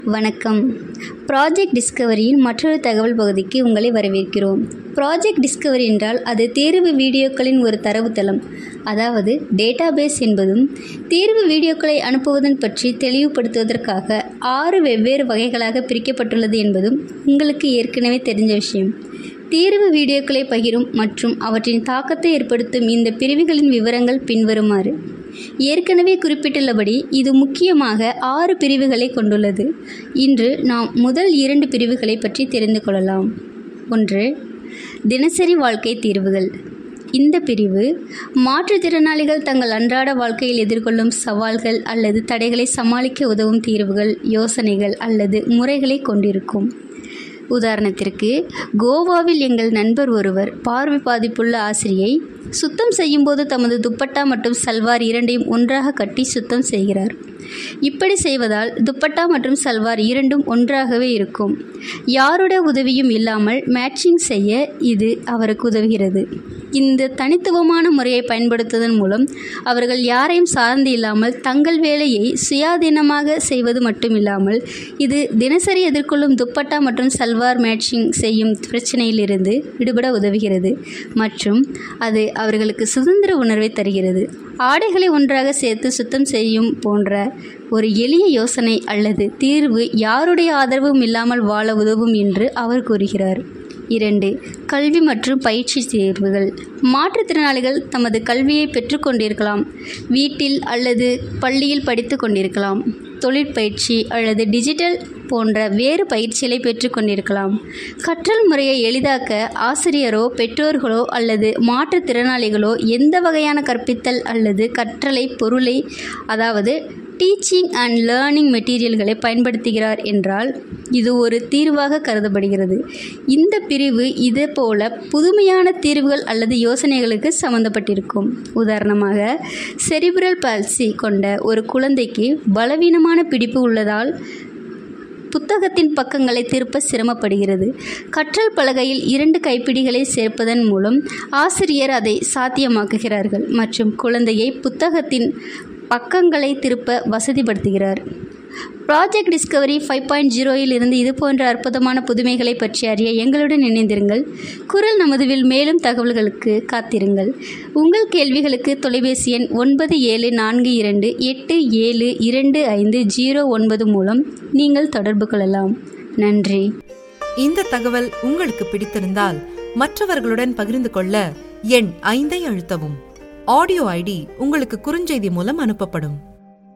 வணக்கம் ப்ராஜெக்ட் டிஸ்கவரியின் மற்றொரு தகவல் பகுதிக்கு உங்களை வரவேற்கிறோம் ப்ராஜெக்ட் டிஸ்கவரி என்றால் அது தேர்வு வீடியோக்களின் ஒரு தரவுத்தளம் அதாவது டேட்டாபேஸ் என்பதும் தேர்வு வீடியோக்களை அனுப்புவதன் பற்றி தெளிவுபடுத்துவதற்காக ஆறு வெவ்வேறு வகைகளாக பிரிக்கப்பட்டுள்ளது என்பதும் உங்களுக்கு ஏற்கனவே தெரிஞ்ச விஷயம் தேர்வு வீடியோக்களை பகிரும் மற்றும் அவற்றின் தாக்கத்தை ஏற்படுத்தும் இந்த பிரிவுகளின் விவரங்கள் பின்வருமாறு ஏற்கனவே குறிப்பிட்டுள்ளபடி இது முக்கியமாக ஆறு பிரிவுகளை கொண்டுள்ளது இன்று நாம் முதல் இரண்டு பிரிவுகளை பற்றி தெரிந்து கொள்ளலாம் ஒன்று தினசரி வாழ்க்கை தீர்வுகள் இந்த பிரிவு மாற்றுத்திறனாளிகள் தங்கள் அன்றாட வாழ்க்கையில் எதிர்கொள்ளும் சவால்கள் அல்லது தடைகளை சமாளிக்க உதவும் தீர்வுகள் யோசனைகள் அல்லது முறைகளை கொண்டிருக்கும் உதாரணத்திற்கு கோவாவில் எங்கள் நண்பர் ஒருவர் பார்வை பாதிப்புள்ள ஆசிரியை சுத்தம் செய்யும்போது தமது துப்பட்டா மற்றும் சல்வார் இரண்டையும் ஒன்றாக கட்டி சுத்தம் செய்கிறார் இப்படி செய்வதால் துப்பட்டா மற்றும் சல்வார் இரண்டும் ஒன்றாகவே இருக்கும் யாருடைய உதவியும் இல்லாமல் மேட்சிங் செய்ய இது அவருக்கு உதவுகிறது இந்த தனித்துவமான முறையை பயன்படுத்துவதன் மூலம் அவர்கள் யாரையும் சார்ந்து இல்லாமல் தங்கள் வேலையை சுயாதீனமாக செய்வது மட்டுமில்லாமல் இது தினசரி எதிர்கொள்ளும் துப்பட்டா மற்றும் சல்வார் மேட்சிங் செய்யும் பிரச்சனையிலிருந்து விடுபட உதவுகிறது மற்றும் அது அவர்களுக்கு சுதந்திர உணர்வை தருகிறது ஆடைகளை ஒன்றாக சேர்த்து சுத்தம் செய்யும் போன்ற ஒரு எளிய யோசனை அல்லது தீர்வு யாருடைய ஆதரவும் இல்லாமல் வாழ உதவும் என்று அவர் கூறுகிறார் இரண்டு கல்வி மற்றும் பயிற்சி தேர்வுகள் மாற்றுத்திறனாளிகள் தமது கல்வியை பெற்றுக்கொண்டிருக்கலாம் வீட்டில் அல்லது பள்ளியில் படித்து கொண்டிருக்கலாம் தொழிற்பயிற்சி அல்லது டிஜிட்டல் போன்ற வேறு பயிற்சிகளை பெற்றுக்கொண்டிருக்கலாம் கற்றல் முறையை எளிதாக்க ஆசிரியரோ பெற்றோர்களோ அல்லது மாற்றுத்திறனாளிகளோ எந்த வகையான கற்பித்தல் அல்லது கற்றலை பொருளை அதாவது டீச்சிங் அண்ட் லேர்னிங் மெட்டீரியல்களை பயன்படுத்துகிறார் என்றால் இது ஒரு தீர்வாக கருதப்படுகிறது இந்த பிரிவு இதே போல புதுமையான தீர்வுகள் அல்லது யோசனைகளுக்கு சம்பந்தப்பட்டிருக்கும் உதாரணமாக செரிபிரல் பால்சி கொண்ட ஒரு குழந்தைக்கு பலவீனமான பிடிப்பு உள்ளதால் புத்தகத்தின் பக்கங்களை திருப்ப சிரமப்படுகிறது கற்றல் பலகையில் இரண்டு கைப்பிடிகளை சேர்ப்பதன் மூலம் ஆசிரியர் அதை சாத்தியமாக்குகிறார்கள் மற்றும் குழந்தையை புத்தகத்தின் பக்கங்களை திருப்ப வசதிப்படுத்துகிறார் ப்ராஜெக்ட் டிஸ்கவரி ஃபைவ் பாயிண்ட் ஜீரோயில் இருந்து இது போன்ற அற்புதமான புதுமைகளை பற்றி அறிய எங்களுடன் இணைந்திருங்கள் குரல் நமதுவில் மேலும் தகவல்களுக்கு காத்திருங்கள் உங்கள் கேள்விகளுக்கு தொலைபேசி எண் ஒன்பது ஏழு நான்கு இரண்டு எட்டு ஏழு இரண்டு ஐந்து ஜீரோ ஒன்பது மூலம் நீங்கள் தொடர்பு கொள்ளலாம் நன்றி இந்த தகவல் உங்களுக்கு பிடித்திருந்தால் மற்றவர்களுடன் பகிர்ந்து கொள்ள எண் ஐந்தை அழுத்தவும் ஆடியோ ஐடி உங்களுக்கு குறுஞ்செய்தி மூலம் அனுப்பப்படும்